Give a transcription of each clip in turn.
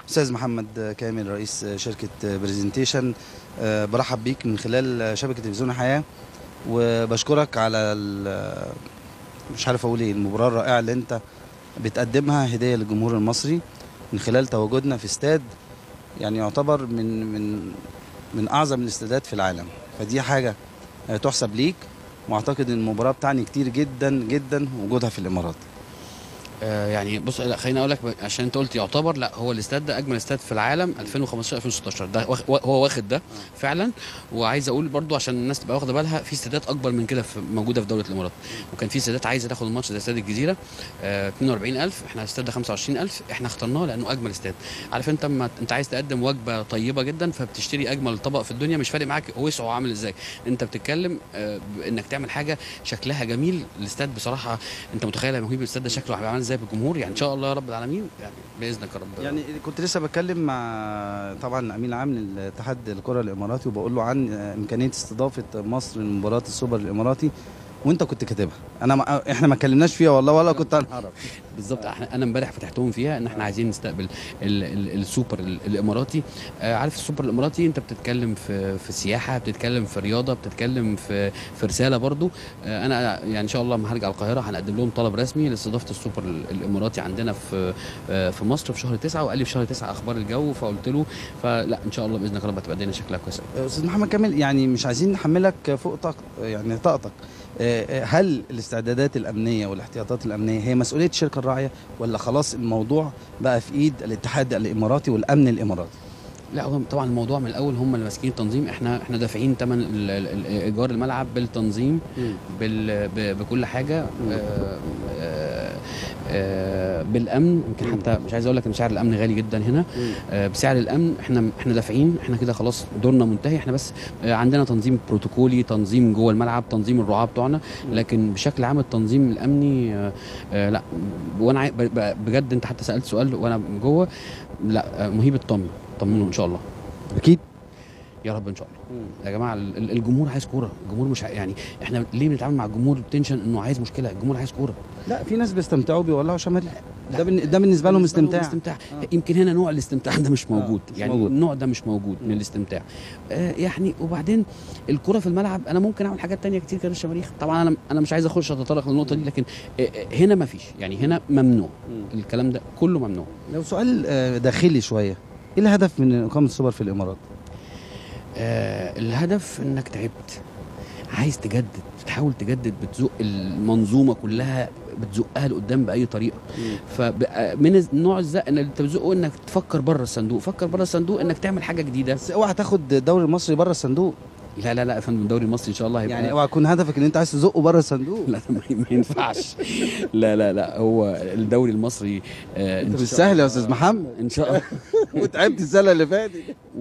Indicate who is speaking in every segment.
Speaker 1: استاذ محمد كامل رئيس شركه برزنتيشن آه، برحب بيك من خلال شبكه تلفزيون الحياه وبشكرك على ال- مش عارف اقول ايه المباراه الرائعه اللي انت بتقدمها هديه للجمهور المصري من خلال تواجدنا في استاد يعني يعتبر من من من اعظم الاستادات في العالم فدي حاجه آه، تحسب ليك واعتقد ان المباراه بتعني كتير جدا جدا وجودها في الامارات
Speaker 2: آه يعني بص لا خليني اقول لك عشان انت قلت يعتبر لا هو الاستاد ده اجمل استاد في العالم 2015 2016 ده واخ- هو واخد ده فعلا وعايز اقول برضو عشان الناس تبقى واخده بالها في استادات اكبر من كده في موجوده في دوله الامارات وكان في استادات عايزه تاخد الماتش زي استاد الجزيره آه 42000 احنا الاستاد ده 25000 احنا اخترناه لانه اجمل استاد عارف انت اما انت عايز تقدم وجبه طيبه جدا فبتشتري اجمل طبق في الدنيا مش فارق معاك وسعه عامل ازاي انت بتتكلم آه انك تعمل حاجه شكلها جميل الاستاد بصراحه انت متخيل يا مهيب الاستاد ده شكله هيبقى عامل ازاي بالجمهور يعني ان شاء الله يا رب العالمين يعني باذنك يا رب
Speaker 1: يعني كنت لسه بتكلم مع طبعا الامين العام للاتحاد الكره الاماراتي وبقول له عن امكانيه استضافه مصر لمباراه السوبر الاماراتي وانت كنت كاتبها انا ما احنا ما اتكلمناش فيها والله ولا كنت هنعرف
Speaker 2: بالظبط احنا انا امبارح فتحتهم فيها ان احنا عايزين نستقبل ال ال السوبر ال الاماراتي آه عارف السوبر الاماراتي انت بتتكلم في في سياحه بتتكلم في رياضه بتتكلم في في رساله برضو آه انا يعني ان شاء الله لما هرجع القاهره هنقدم لهم طلب رسمي لاستضافه السوبر ال- الاماراتي عندنا في آه في مصر في شهر تسعة وقال لي في شهر تسعة اخبار الجو فقلت له فلا ان شاء الله باذنك يا رب هتبقى الدنيا شكلها كويس أوي.
Speaker 1: استاذ محمد كامل يعني مش عايزين نحملك فوق طاقت يعني طاقتك آه، هل الاستعدادات الامنيه والاحتياطات الامنيه هي مسؤوليه الشركه الراعيه ولا خلاص الموضوع بقى في ايد الاتحاد الاماراتي والامن الاماراتي
Speaker 2: لا هو طبعا الموضوع من الاول هم اللي ماسكين التنظيم احنا احنا دافعين ثمن ايجار الملعب بالتنظيم بال ب- بكل حاجه آه، آه، آه، بالامن يمكن حتى مش عايز اقول لك ان سعر الامن غالي جدا هنا آه، بسعر الامن احنا احنا دافعين احنا كده خلاص دورنا منتهي احنا بس آه، عندنا تنظيم بروتوكولي تنظيم جوه الملعب تنظيم الرعاه بتوعنا لكن بشكل عام التنظيم الامني آه، آه، لا وانا عاي- ب- ب- بجد انت حتى سالت سؤال وانا جوه لا آه، مهيب اطمن طمنوا ان شاء الله
Speaker 1: اكيد
Speaker 2: يا رب ان شاء الله يا جماعه ال- ال- الجمهور عايز كوره الجمهور مش ع- يعني احنا ليه بنتعامل مع الجمهور بتنشن انه عايز مشكله الجمهور عايز كوره
Speaker 1: لا في ناس بيستمتعوا بيولعوا شماريخ
Speaker 2: لا.
Speaker 1: ده بن- ده بالنسبه لهم استمتاع
Speaker 2: استمتاع
Speaker 1: آه.
Speaker 2: يمكن هنا نوع الاستمتاع ده مش موجود
Speaker 1: مش
Speaker 2: يعني
Speaker 1: موجود.
Speaker 2: النوع ده مش موجود من
Speaker 1: مم.
Speaker 2: الاستمتاع آه يعني وبعدين الكره في الملعب انا ممكن اعمل حاجات تانية كتير غير الشماريخ طبعا انا انا مش عايز اخش اتطرق للنقطه دي لكن آه آه، هنا ما فيش يعني هنا ممنوع الكلام ده كله ممنوع
Speaker 1: لو سؤال آه، داخلي شويه ايه الهدف من اقامه السوبر في الامارات
Speaker 2: آه الهدف انك تعبت عايز تجدد بتحاول تجدد بتزق المنظومه كلها بتزقها لقدام باي طريقه فمن نوع الزق ان انت بتزقه انك تفكر بره الصندوق فكر بره الصندوق انك تعمل حاجه جديده
Speaker 1: بس اوعى تاخد الدوري المصري بره الصندوق
Speaker 2: لا لا لا يا فندم الدوري المصري ان شاء الله هيبقى
Speaker 1: يعني اوعى يكون هدفك ان انت عايز تزقه بره الصندوق
Speaker 2: لا ده ما ما ينفعش لا لا لا هو الدوري المصري آه
Speaker 1: انت
Speaker 2: إن
Speaker 1: مش
Speaker 2: شاء
Speaker 1: سهل يا
Speaker 2: الله-
Speaker 1: استاذ محمد
Speaker 2: ان شاء الله
Speaker 1: وتعبت السنه اللي فاتت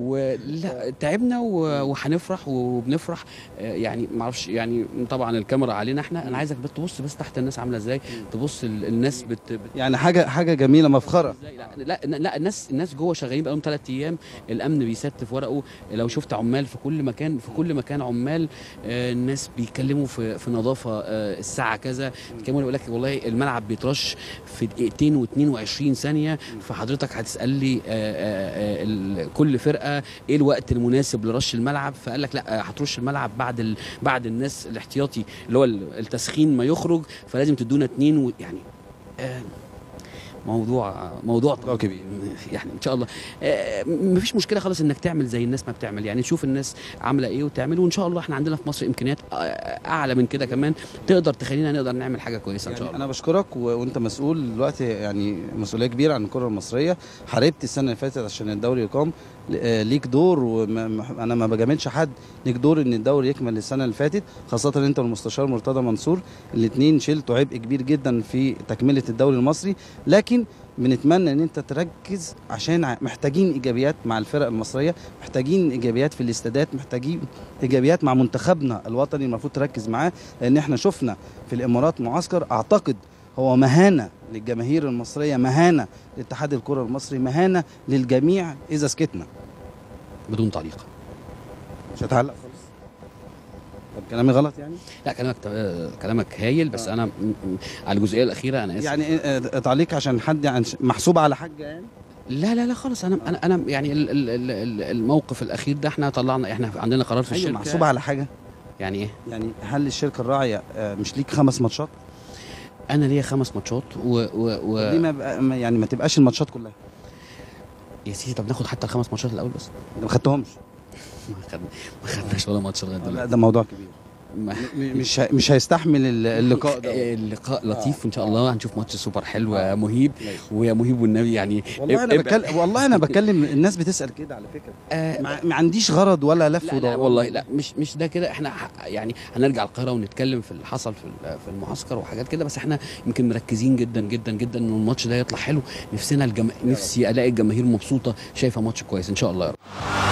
Speaker 2: ولا تعبنا و- وهنفرح وبنفرح آه، يعني ما اعرفش يعني طبعا الكاميرا علينا احنا انا عايزك بس تبص بس تحت الناس عامله ازاي تبص ال- الناس بت, بت
Speaker 1: يعني حاجه حاجه جميله مفخره
Speaker 2: إزاي؟ لا لا, لا الناس الناس جوه شغالين بقالهم ثلاث ايام الامن بيستف ورقه لو شفت عمال في كل مكان في كل مكان عمال آه، الناس بيتكلموا في في نظافه آه، الساعه كذا كمان يقول لك والله الملعب بيترش في دقيقتين و22 ثانيه فحضرتك هتسال لي آه، آه، آه، ال- كل فرقه ايه الوقت المناسب لرش الملعب فقال لك لا آه، هترش الملعب بعد ال... بعد الناس الاحتياطي اللي هو ال- التسخين ما يخرج فلازم تدونا اتنين و... يعني آه، موضوع موضوع
Speaker 1: موضوع كبير.
Speaker 2: يعني ان شاء الله آه، مفيش مشكله خالص انك تعمل زي الناس ما بتعمل يعني نشوف الناس عامله ايه وتعمل وان شاء الله احنا عندنا في مصر امكانيات آه، اعلى من كده كمان تقدر تخلينا نقدر نعمل حاجه كويسه ان شاء
Speaker 1: يعني
Speaker 2: الله
Speaker 1: انا بشكرك و... وانت مسؤول دلوقتي يعني مسؤوليه كبيره عن الكره المصريه حاربت السنه اللي فاتت عشان الدوري يقام ل- آه، ليك دور وانا ما بجاملش حد ليك دور ان الدوري يكمل السنه اللي فاتت خاصه ان انت والمستشار مرتضى منصور الاثنين شلتوا عبء كبير جدا في تكمله الدوري المصري لكن بنتمنى ان انت تركز عشان ع- محتاجين ايجابيات مع الفرق المصريه محتاجين ايجابيات في الاستادات محتاجين ايجابيات مع منتخبنا الوطني المفروض تركز معاه لان احنا شفنا في الامارات معسكر اعتقد هو مهانه للجماهير المصريه مهانه لاتحاد الكره المصري مهانه للجميع اذا سكتنا
Speaker 2: بدون تعليق
Speaker 1: مش هتعلق خالص طب كلامي غلط يعني
Speaker 2: لا كلامك آه، كلامك هايل بس انا م- م- على الجزئيه الاخيره انا اسف
Speaker 1: يعني آه، تعليق عشان حد عن محسوب على حاجه يعني
Speaker 2: لا لا لا خالص انا انا انا يعني ال- ال- ال- ال- الموقف الاخير ده احنا طلعنا احنا عندنا قرار في
Speaker 1: ايوه
Speaker 2: الشركه
Speaker 1: محسوبه على حاجه
Speaker 2: يعني ايه
Speaker 1: يعني هل الشركه الراعيه آه، مش ليك خمس ماتشات
Speaker 2: انا ليا خمس ماتشات و, و, و...
Speaker 1: دي ما بقى ما- يعني ما تبقاش الماتشات كلها
Speaker 2: يا سيدي طب ناخد حتى الخمس ماتشات الاول بس
Speaker 1: ده ما خدتهمش
Speaker 2: ما خدنا ما خدناش ولا ماتش لغايه
Speaker 1: لا
Speaker 2: دلوقتي
Speaker 1: ده موضوع كبير
Speaker 2: ما-
Speaker 1: م- مش ه- مش هيستحمل ال- اللقاء ده
Speaker 2: اللقاء لطيف وان شاء
Speaker 1: آه.
Speaker 2: الله هنشوف ماتش سوبر حلو
Speaker 1: آه.
Speaker 2: مهيب
Speaker 1: ماشي.
Speaker 2: ويا مهيب والنبي يعني
Speaker 1: والله انا
Speaker 2: ابقى-
Speaker 1: بكلم والله انا بكلم الناس بتسال كده على فكره
Speaker 2: آه،
Speaker 1: ما, ما عنديش غرض ولا لف
Speaker 2: لا, لا
Speaker 1: ودوران
Speaker 2: والله لا مش مش ده كده احنا ح- يعني هنرجع القاهره ونتكلم في اللي حصل في ال- في المعسكر وحاجات كده بس احنا يمكن مركزين جدا جدا جدا ان الماتش ده يطلع حلو نفسنا الجم... نفسي الاقي الجماهير مبسوطه شايفه ماتش كويس ان شاء الله يا رب